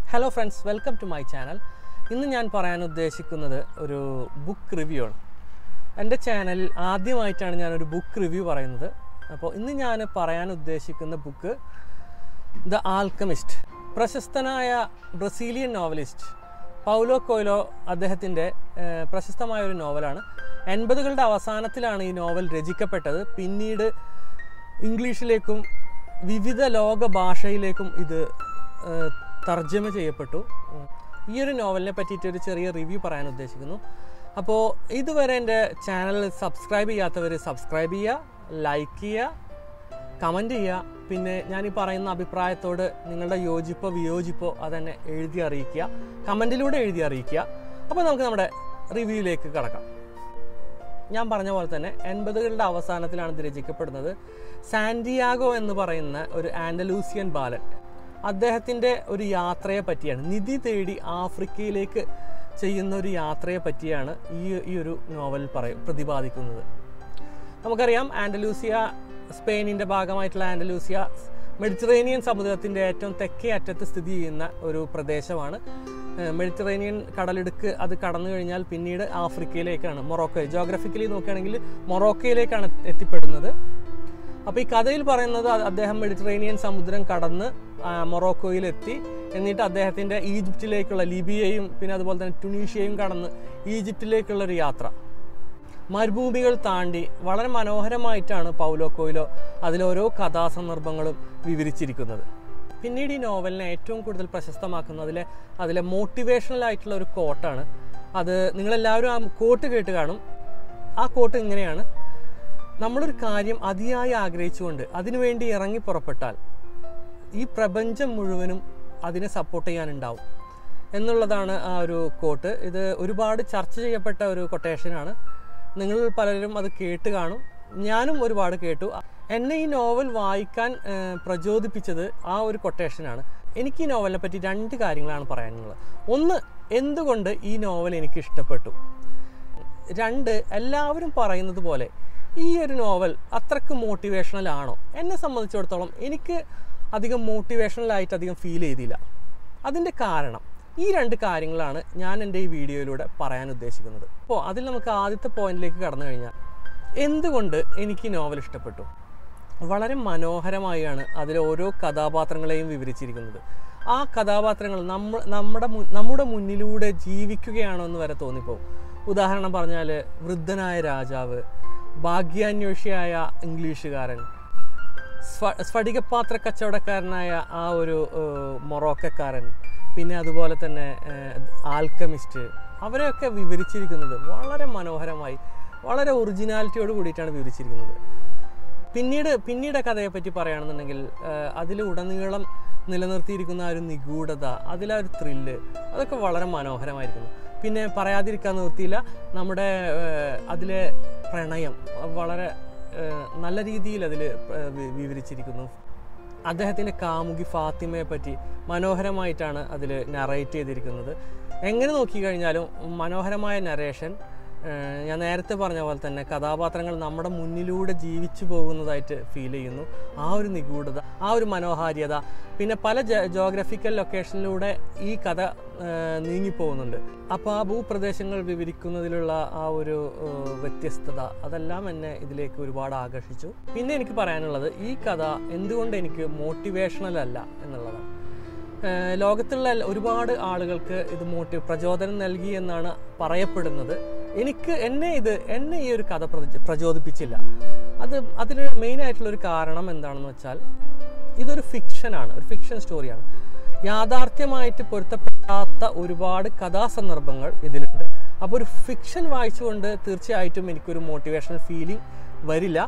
Hello friends welcome to my channel ഇന്ന് ഞാൻ പറയാൻ ഉദ്ദേശിക്കുന്നത് ഒരു ബുക്ക് റിവ്യൂ ആണ് എൻ്റെ ചാനലിൽ ആദ്യമായിട്ടാണ് ഞാനൊരു ബുക്ക് റിവ്യൂ പറയുന്നത് അപ്പോൾ ഇന്ന് ഞാൻ പറയാൻ ഉദ്ദേശിക്കുന്ന ബുക്ക് ദ ആൽക്കമിസ്റ്റ് പ്രശസ്തനായ ബ്രസീലിയൻ നോവലിസ്റ്റ് പൗലോ കൊയ്ലോ അദ്ദേഹത്തിൻ്റെ ഏഹ്, പ്രശസ്തമായ ഒരു നോവലാണ് എൺപതുകളുടെ അവസാനത്തിലാണ് ഈ നോവൽ രചിക്കപ്പെട്ടത് പിന്നീട് ഇംഗ്ലീഷിലേക്കും വിവിധ ലോക ഭാഷയിലേക്കും ഇത് ഏഹ്, തർജ്ജമ ചെയ്യപ്പെട്ടു ഉം. ഈ ഒരു നോവലിനെ പറ്റിയിട്ട് ഒരു ചെറിയ റിവ്യൂ പറയാൻ ഉദ്ദേശിക്കുന്നു അപ്പോൾ ഇതുവരെ എൻ്റെ ചാനൽ സബ്സ്ക്രൈബ് ചെയ്യാത്തവർ സബ്സ്ക്രൈബ് ചെയ്യുക ലൈക്ക് ചെയ്യുക കമൻറ്റ് ചെയ്യുക പിന്നെ ഞാൻ ഈ പറയുന്ന അഭിപ്രായത്തോട് നിങ്ങളുടെ യോജിപ്പോ വിയോജിപ്പോ അതെന്നെ എഴുതി അറിയിക്കുക കമൻറ്റിലൂടെ എഴുതി അറിയിക്കുക അപ്പോൾ നമുക്ക് നമ്മുടെ റിവ്യൂയിലേക്ക് കടക്കാം ഞാൻ പറഞ്ഞ പോലെ തന്നെ എൺപതുകളുടെ അവസാനത്തിലാണ് ഇത് രചിക്കപ്പെടുന്നത് സാന്റിയാഗോ എന്ന് പറയുന്ന ഒരു ആൻഡലൂസിയൻ ബാലൻ അദ്ദേഹത്തിൻ്റെ ഒരു യാത്രയെ പറ്റിയാണ് നിധി തേടി ആഫ്രിക്കയിലേക്ക് ചെയ്യുന്ന ഒരു യാത്രയെ പറ്റിയാണ് ഈ ഈ ഒരു നോവൽ പറയും പ്രതിപാദിക്കുന്നത് നമുക്കറിയാം ആൻഡലൂസിയ സ്പെയിനിൻ്റെ ഭാഗമായിട്ടുള്ള ആൻഡലൂസിയ മെഡിറ്ററേനിയൻ സമുദ്രത്തിൻ്റെ ഏറ്റവും തെക്കേ അറ്റത്ത് സ്ഥിതി ചെയ്യുന്ന ഒരു പ്രദേശമാണ് ഏഹ് മെഡിറ്ററേനിയൻ കടലിടുക്ക് അത് കടന്നു കഴിഞ്ഞാൽ പിന്നീട് ആഫ്രിക്കയിലേക്കാണ് മൊറോക്കോ ജോഗ്രഫിക്കലി നോക്കുകയാണെങ്കിൽ മൊറോക്കയിലേക്കാണ് എത്തിപ്പെടുന്നത് അപ്പോൾ ഈ കഥയിൽ പറയുന്നത് അ- അദ്ദേഹം മെഡിറ്ററേനിയൻ സമുദ്രം കടന്ന് ആ, മൊറോക്കോയിലെത്തി എന്നിട്ട് അദ്ദേഹത്തിൻ്റെ ഈജിപ്തിലേക്കുള്ള ലിബിയയും പിന്നെ അതുപോലെ തന്നെ ടുണീഷ്യയും കടന്ന് ഈജിപ്തിലേക്കുള്ള ഒരു യാത്ര മരുഭൂമികൾ താണ്ടി വളരെ മനോഹരമായിട്ടാണ് പൗലോ കോയിലോ അതിലോരോ കഥാസന്ദർഭങ്ങളും വിവരിച്ചിരിക്കുന്നത് പിന്നീട് ഈ നോവലിനെ ഏറ്റവും കൂടുതൽ പ്രശസ്തമാക്കുന്നത് അതിലെ അതിലെ മോട്ടിവേഷണൽ ആയിട്ടുള്ള ഒരു കോട്ടാണ് അത് നിങ്ങളെല്ലാവരും ആ കോട്ട് കേട്ട് കാണും ആ കോട്ട് ഇങ്ങനെയാണ് നമ്മളൊരു കാര്യം അതിയായി ആഗ്രഹിച്ചുകൊണ്ട് അതിനുവേണ്ടി ഇറങ്ങി പുറപ്പെട്ടാൽ ഈ പ്രപഞ്ചം മുഴുവനും അതിനെ സപ്പോർട്ട് ചെയ്യാനുണ്ടാവും എന്നുള്ളതാണ് ആ ഒരു കോട്ട് ഇത് ഒരുപാട് ചർച്ച ചെയ്യപ്പെട്ട ഒരു കൊട്ടേഷനാണ് നിങ്ങൾ പലരും അത് കേട്ട് കാണും ഞാനും ഒരുപാട് കേട്ടു എന്നെ ഈ നോവൽ വായിക്കാൻ ഏഹ്, പ്രചോദിപ്പിച്ചത് ആ ഒരു കൊട്ടേഷനാണ് എനിക്ക് ഈ നോവലിനെ പറ്റി രണ്ട് കാര്യങ്ങളാണ് പറയാനുള്ളത് ഒന്ന് എന്തുകൊണ്ട് ഈ നോവൽ എനിക്ക് ഇഷ്ടപ്പെട്ടു രണ്ട് എല്ലാവരും പറയുന്നത് പോലെ ഈ ഒരു നോവൽ അത്രക്ക് മോട്ടിവേഷണൽ ആണോ എന്നെ സംബന്ധിച്ചിടത്തോളം എനിക്ക് അധികം മോട്ടിവേഷണൽ ആയിട്ട് അധികം ഫീൽ ചെയ്തില്ല അതിൻ്റെ കാരണം ഈ രണ്ട് കാര്യങ്ങളാണ് ഞാൻ എൻ്റെ ഈ വീഡിയോയിലൂടെ പറയാൻ ഉദ്ദേശിക്കുന്നത് അപ്പോൾ അതിൽ നമുക്ക് ആദ്യത്തെ പോയിന്റിലേക്ക് കടന്നു കഴിഞ്ഞാൽ എന്തുകൊണ്ട് എനിക്ക് ഈ നോവൽ ഇഷ്ടപ്പെട്ടു വളരെ മനോഹരമായാണ് അതിലെ ഓരോ കഥാപാത്രങ്ങളെയും വിവരിച്ചിരിക്കുന്നത് ആ കഥാപാത്രങ്ങൾ നമ്മ നമ്മുടെ മു- നമ്മുടെ മുന്നിലൂടെ ജീവിക്കുകയാണോ എന്ന് വരെ തോന്നിപ്പോവും ഉദാഹരണം പറഞ്ഞാൽ വൃദ്ധനായ രാജാവ് ഭാഗ്യാന്വേഷിയായ ഇംഗ്ലീഷുകാരൻ സ്വ സ്ഫടികപാത്ര കച്ചവടക്കാരനായ ആ ഒരു ഏഹ്, മൊറോക്കക്കാരൻ പിന്നെ അതുപോലെ തന്നെ ഏഹ്, ആൽക്കമിസ്റ്റ് അവരെയൊക്കെ വിവരിച്ചിരിക്കുന്നത് വളരെ മനോഹരമായി വളരെ ഒറിജിനാലിറ്റിയോട് കൂടിയിട്ടാണ് വിവരിച്ചിരിക്കുന്നത് പിന്നീട് പിന്നീട് കഥയെ പറ്റി പറയുകയാണെന്നുണ്ടെങ്കിൽ അതിൽ ഉടനീളം നിലനിർത്തിയിരിക്കുന്ന ആ ഒരു നിഗൂഢത അതിലെ ആ ഒരു ത്രില്ല് അതൊക്കെ വളരെ മനോഹരമായിരിക്കുന്നു പിന്നെ പറയാതിരിക്കാൻ നിർത്തിയില്ല നമ്മുടെ ഏഹ്, അതിലെ പ്രണയം അത് വളരെ ഏഹ്, നല്ല രീതിയിൽ അതിൽ വിവരിച്ചിരിക്കുന്നു അദ്ദേഹത്തിൻ്റെ കാമുകി ഫാത്തിമയെ പറ്റി മനോഹരമായിട്ടാണ് അതിൽ നറേറ്റ് ചെയ്തിരിക്കുന്നത് എങ്ങനെ നോക്കിക്കഴിഞ്ഞാലും മനോഹരമായ നരേഷൻ ഏഹ് ഞാൻ നേരത്തെ പറഞ്ഞ പോലെ തന്നെ കഥാപാത്രങ്ങൾ നമ്മുടെ മുന്നിലൂടെ ജീവിച്ചു പോകുന്നതായിട്ട് ഫീൽ ചെയ്യുന്നു ആ ഒരു നിഗൂഢത ആ ഒരു മനോഹാരിത പിന്നെ പല ജോഗ്രഫിക്കൽ ലൊക്കേഷനിലൂടെ ഈ കഥ ഏഹ് നീങ്ങിപ്പോകുന്നുണ്ട് അപ്പോൾ ആ ഭൂപ്രദേശങ്ങൾ വിവരിക്കുന്നതിലുള്ള ആ ഒരു ഏഹ് വ്യത്യസ്തത അതെല്ലാം എന്നെ ഇതിലേക്ക് ഒരുപാട് ആകർഷിച്ചു പിന്നെ എനിക്ക് പറയാനുള്ളത് ഈ കഥ എന്തുകൊണ്ട് എനിക്ക് മോട്ടിവേഷണൽ അല്ല എന്നുള്ളതാണ് ഏഹ് ലോകത്തുള്ള എല്ലാ- ഒരുപാട് ആളുകൾക്ക് ഇത് മോട്ടി പ്രചോദനം നൽകി എന്നാണ് പറയപ്പെടുന്നത് എനിക്ക് എന്നെ ഇത് എന്നെ ഈ ഒരു കഥ പ്രച- പ്രചോദിപ്പിച്ചില്ല അത് അതിന് മെയിൻ ആയിട്ടുള്ള ഒരു കാരണം എന്താണെന്ന് വെച്ചാൽ ഇതൊരു ഫിക്ഷനാണ് ഒരു ഫിക്ഷൻ സ്റ്റോറിയാണ് യാഥാർത്ഥ്യമായിട്ട് പൊരുത്തപ്പെടാത്ത ഒരുപാട് കഥാസന്ദർഭങ്ങൾ ഇതിലുണ്ട് അപ്പോൾ ഒരു ഫിക്ഷൻ വായിച്ചുകൊണ്ട് തീർച്ചയായിട്ടും എനിക്കൊരു മോട്ടിവേഷണൽ ഫീലിംഗ് വരില്ല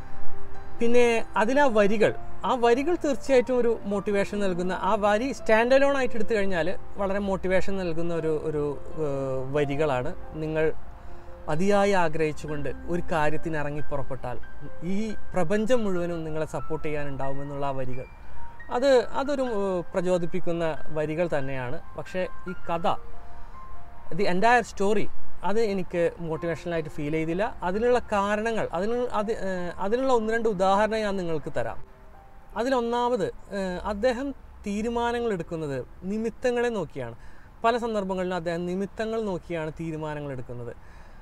പിന്നെ അതിലാ വരികൾ ആ വരികൾ തീർച്ചയായിട്ടും ഒരു മോട്ടിവേഷൻ നൽകുന്ന ആ വരി സ്റ്റാൻഡ് അലോൺ ആയിട്ട് എടുത്തു കഴിഞ്ഞാൽ വളരെ മോട്ടിവേഷൻ നൽകുന്ന ഒരു ഒരു ഏഹ്, വരികളാണ് നിങ്ങൾ അതിയായി ആഗ്രഹിച്ചുകൊണ്ട് ഒരു കാര്യത്തിന് ഇറങ്ങി പുറപ്പെട്ടാൽ ഈ പ്രപഞ്ചം മുഴുവനും നിങ്ങളെ സപ്പോർട്ട് ചെയ്യാനുണ്ടാവുമെന്നുള്ള ആ വരികൾ അത് അതൊരു ഏഹ്, പ്രചോദിപ്പിക്കുന്ന വരികൾ തന്നെയാണ് പക്ഷേ ഈ കഥ ദി എൻറ്റയർ സ്റ്റോറി അത് എനിക്ക് മോട്ടിവേഷണലായിട്ട് ഫീൽ ചെയ്തില്ല അതിനുള്ള കാരണങ്ങൾ അതിനുള്ള അത് ഏഹ് അതിനുള്ള ഒന്ന് രണ്ട് ഉദാഹരണം ഞാൻ നിങ്ങൾക്ക് തരാം അതിലൊന്നാമത് ഏഹ് അദ്ദേഹം തീരുമാനങ്ങൾ എടുക്കുന്നത് നിമിത്തങ്ങളെ നോക്കിയാണ് പല സന്ദർഭങ്ങളിലും അദ്ദേഹം നിമിത്തങ്ങൾ നോക്കിയാണ് തീരുമാനങ്ങൾ എടുക്കുന്നത്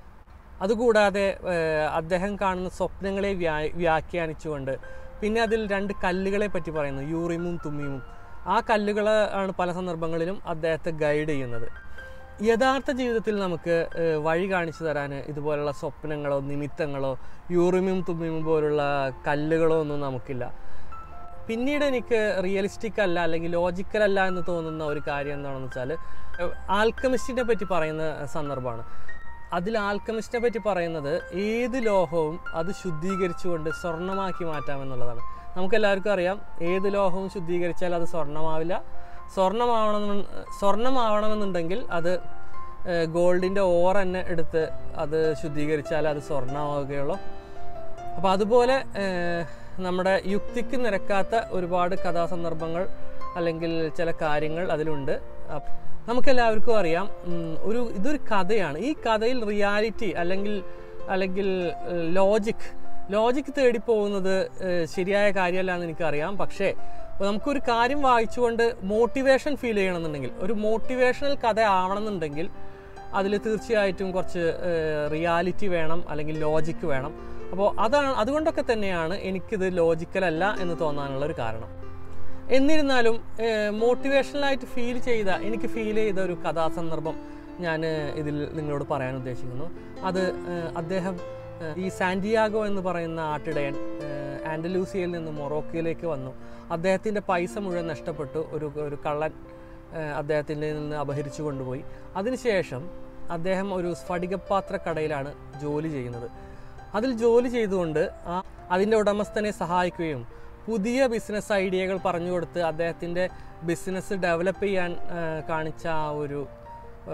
അതുകൂടാതെ ഏഹ്, അദ്ദേഹം കാണുന്ന സ്വപ്നങ്ങളെ വ്യാ വ്യാഖ്യാനിച്ചുകൊണ്ട് പിന്നെ അതിൽ രണ്ട് കല്ലുകളെ പറ്റി പറയുന്നു യൂറിമും തുമ്മിയും ആ കല്ലുകൾ ആണ് പല സന്ദർഭങ്ങളിലും അദ്ദേഹത്തെ ഗൈഡ് ചെയ്യുന്നത് യഥാർത്ഥ ജീവിതത്തിൽ നമുക്ക് ഏഹ്, വഴി കാണിച്ചു തരാൻ ഇതുപോലുള്ള സ്വപ്നങ്ങളോ നിമിത്തങ്ങളോ യൂറിമും തുമ്മിയും പോലുള്ള കല്ലുകളോ ഒന്നും നമുക്കില്ല പിന്നീട് എനിക്ക് റിയലിസ്റ്റിക് അല്ല അല്ലെങ്കിൽ ലോജിക്കൽ അല്ല എന്ന് തോന്നുന്ന ഒരു കാര്യം എന്താണെന്ന് വെച്ചാൽ ആൽക്കമിസ്റ്റിനെ പറ്റി പറയുന്ന സന്ദർഭമാണ് അതിൽ ആൽക്കമിസ്റ്റിനെ പറ്റി പറയുന്നത് ഏത് ലോഹവും അത് ശുദ്ധീകരിച്ചുകൊണ്ട് സ്വർണ്ണമാക്കി മാറ്റാമെന്നുള്ളതാണ് നമുക്കെല്ലാവർക്കും അറിയാം ഏത് ലോഹവും ശുദ്ധീകരിച്ചാൽ അത് സ്വർണ്ണമാവില്ല സ്വർണ്ണമാവണമെന്ന് സ്വർണ്ണമാവണമെന്നുണ്ടെങ്കിൽ അത് ഗോൾഡിൻ്റെ ഓർ തന്നെ എടുത്ത് അത് ശുദ്ധീകരിച്ചാൽ അത് സ്വർണ്ണമാവുകയുള്ളൂ അപ്പോൾ അതുപോലെ ഏഹ്, നമ്മുടെ യുക്തിക്ക് നിരക്കാത്ത ഒരുപാട് കഥാസന്ദർഭങ്ങൾ അല്ലെങ്കിൽ ചില കാര്യങ്ങൾ അതിലുണ്ട് അപ്പ് നമുക്കെല്ലാവർക്കും അറിയാം ഉം, ഒരു ഇതൊരു കഥയാണ് ഈ കഥയിൽ റിയാലിറ്റി അല്ലെങ്കിൽ അല്ലെങ്കിൽ ലോജിക് ലോജിക് തേടി പോകുന്നത് ഏഹ്, ശരിയായ കാര്യമല്ല എന്ന് എനിക്കറിയാം പക്ഷേ നമുക്കൊരു കാര്യം വായിച്ചുകൊണ്ട് മോട്ടിവേഷൻ ഫീൽ ചെയ്യണമെന്നുണ്ടെങ്കിൽ ഒരു മോട്ടിവേഷണൽ കഥ ആവണമെന്നുണ്ടെങ്കിൽ അതിൽ തീർച്ചയായിട്ടും കുറച്ച് റിയാലിറ്റി വേണം അല്ലെങ്കിൽ ലോജിക്ക് വേണം അപ്പോൾ അതാണ് അതുകൊണ്ടൊക്കെ തന്നെയാണ് എനിക്കിത് ലോജിക്കൽ അല്ല എന്ന് തോന്നാനുള്ള ഒരു കാരണം എന്നിരുന്നാലും മോട്ടിവേഷണലായിട്ട് ഫീൽ ചെയ്ത എനിക്ക് ഫീൽ ചെയ്ത ഒരു കഥാസന്ദർഭം ഞാൻ ഇതിൽ നിങ്ങളോട് പറയാൻ ഉദ്ദേശിക്കുന്നു അത് ഏഹ്, അദ്ദേഹം ഏഹ്, ഈ സാന്റിയാഗോ എന്ന് പറയുന്ന ആട്ടിടയൻ ഏഹ്, ആൻഡലൂസിയയിൽ നിന്ന് മൊറോക്കോയിലേക്ക് വന്നു അദ്ദേഹത്തിൻ്റെ പൈസ മുഴുവൻ നഷ്ടപ്പെട്ടു ഒരു ഒരു കള്ളൻ ഏഹ്, അദ്ദേഹത്തിൻ്റെ നിന്ന് അപഹരിച്ചു കൊണ്ടുപോയി അതിനുശേഷം അദ്ദേഹം ഒരു സ്ഫടികപാത്ര കടയിലാണ് ജോലി ചെയ്യുന്നത് അതിൽ ജോലി ചെയ്തുകൊണ്ട് ആ അതിൻ്റെ ഉടമസ്ഥനെ സഹായിക്കുകയും പുതിയ ബിസിനസ് ഐഡിയകൾ പറഞ്ഞു കൊടുത്ത് അദ്ദേഹത്തിൻ്റെ ബിസിനസ് ഡെവലപ്പ് ചെയ്യാൻ ആ, കാണിച്ച ആ ഒരു ആ,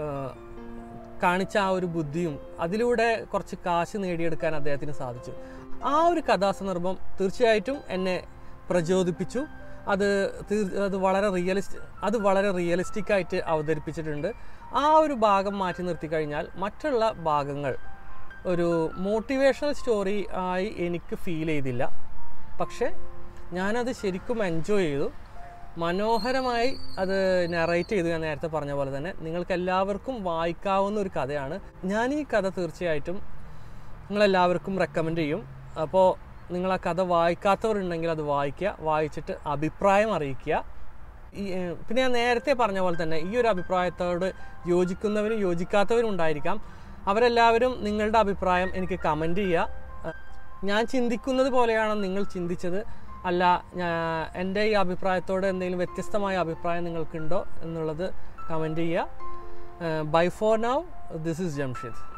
കാണിച്ച ആ ഒരു ബുദ്ധിയും അതിലൂടെ കുറച്ച് കാശ് നേടിയെടുക്കാൻ അദ്ദേഹത്തിന് സാധിച്ചു ആ ഒരു കഥാസന്ദർഭം തീർച്ചയായിട്ടും എന്നെ പ്രചോദിപ്പിച്ചു അത് തീർ അത് വളരെ റിയലിസ്റ്റ് അത് വളരെ റിയലിസ്റ്റിക് ആയിട്ട് അവതരിപ്പിച്ചിട്ടുണ്ട് ആ ഒരു ഭാഗം മാറ്റി നിർത്തി കഴിഞ്ഞാൽ മറ്റുള്ള ഭാഗങ്ങൾ ഒരു മോട്ടിവേഷണൽ സ്റ്റോറി ആയി എനിക്ക് ഫീൽ ചെയ്തില്ല പക്ഷേ ഞാനത് ശരിക്കും എൻജോയ് ചെയ്തു മനോഹരമായി അത് നറേറ്റ് ചെയ്തു ഞാൻ നേരത്തെ പറഞ്ഞ പോലെ തന്നെ നിങ്ങൾക്ക് എല്ലാവർക്കും വായിക്കാവുന്ന ഒരു കഥയാണ് ഞാൻ ഈ കഥ തീർച്ചയായിട്ടും നിങ്ങളെല്ലാവർക്കും റെക്കമെൻഡ് ചെയ്യും അപ്പോൾ നിങ്ങൾ ആ കഥ വായിക്കാത്തവരുണ്ടെങ്കിൽ അത് വായിക്കുക വായിച്ചിട്ട് അഭിപ്രായം അറിയിക്കുക ഈ ഏഹ്, പിന്നെ ഞാൻ നേരത്തെ പറഞ്ഞ പോലെ തന്നെ ഈ ഒരു അഭിപ്രായത്തോട് യോജിക്കുന്നവരും യോജിക്കാത്തവരും ഉണ്ടായിരിക്കാം അവരെല്ലാവരും നിങ്ങളുടെ അഭിപ്രായം എനിക്ക് കമൻറ്റ് ചെയ്യുക ഞാൻ ചിന്തിക്കുന്നത് പോലെയാണോ നിങ്ങൾ ചിന്തിച്ചത് അല്ല ഞാ- എൻ്റെ ഈ അഭിപ്രായത്തോട് എന്തെങ്കിലും വ്യത്യസ്തമായ അഭിപ്രായം നിങ്ങൾക്കുണ്ടോ എന്നുള്ളത് കമൻറ്റ് ചെയ്യുക bye for now this is Jamshid